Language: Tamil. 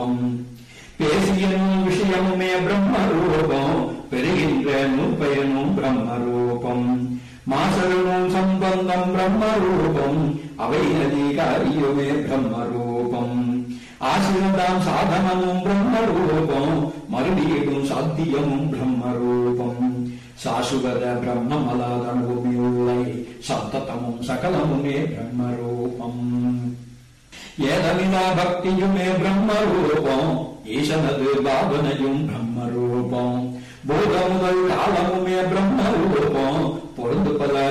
ரூபம் பேசிய நூல் விஷயமுமே பிரம்ம ரூபம் பெறுகின்ற நூற்பயனும் பிரம்ம ரூபம் மாசரனும் சம்பந்தம் பிரம்ம ரூபம் அவை அதிகாரியுமே பிரம்ம ரூபம் ஆசிரதாம் சாதனமும் பிரம்ம ரூபம் மறுபடியும் சாத்தியமும் பிரம்ம ரூபம் சாசுவத பிரம்மமலாதனுமில்லை சத்ததமும் சகலமுமே பிரம்ம ரூபம் ஏதமிதா பக்தியுமே பிரம்ம ரூபம் ஈசனது பாவனையும் பிரம்ம ரூபம் போத முதல் காலமுமே பிரம்ம ரூபம் பொழுது பல